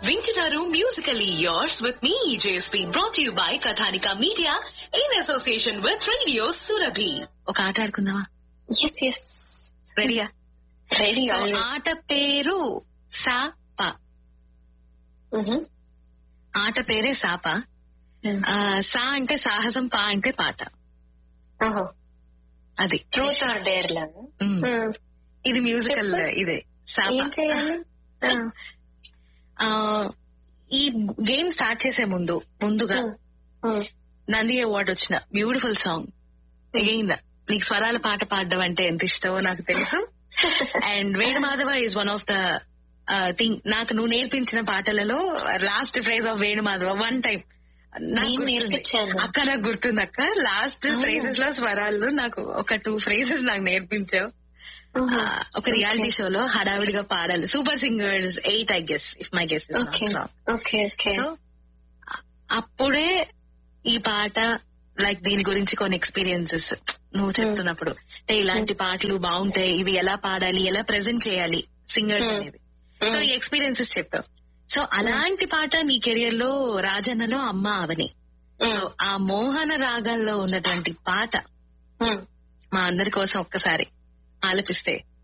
వింటున్నారు musically yours with me JSP brought you by Kathanika media in association with radio Surabhi ఒక ఆట ఆడుకుందామా yes yes రెడీయా రెడీ సో ఆట పేరు సాప ఆట పేరే సాప ఆ, సా అంటే సాహసం పా అంటే పాట అది ట్రూత్ ఆర్ డేర్ లాగా మ్మ్. ఇది మ్యూజికల్ ఇదే సాప ఏం చేయాలి ఆ, ఈ గేమ్ స్టార్ట్ చేసే ముందు ముందుగా నంది అవార్డు వచ్చిన బ్యూటిఫుల్ సాంగ్ అగైన్ నీకు స్వరాల పాట పాడడం అంటే ఎంత ఇష్టమో నాకు తెలుసు and Venumadhava is one of the thing నాకు నువ్వు నేర్పించిన పాటలలో last phrase of Venumadhava one time నేను నేర్పించాను. అక్క నాకు గుర్తుంది అక్క లాస్ట్ ఫ్రేజెస్ లో స్వరాలు నాకు ఒక టూ ఫ్రేజెస్ నాకు నేర్పించావు ఆ, ఒక రియాలిటీ షోలో హడావిడిగా పాడాలి super singers eight I guess if my guess okay okay okay so అప్పుడే ఈ పాట లైక్ దీని గురించి కొన్ని ఎక్స్పీరియన్సెస్ నువ్వు చెప్తున్నప్పుడు అంటే ఇలాంటి పాటలు బాగుంటాయి ఇవి ఎలా పాడాలి ఎలా ప్రెజెంట్ చేయాలి సింగర్స్ అనేది సో ఈ ఎక్స్పీరియన్సెస్ చెప్పావు సో అలాంటి పాట నీ కెరియర్ లో రాజన్నలో అమ్మ అవని సో ఆ మోహన రాగాల్లో ఉన్నటువంటి పాట మా అందరి కోసం ఒక్కసారి ఆలపిస్తే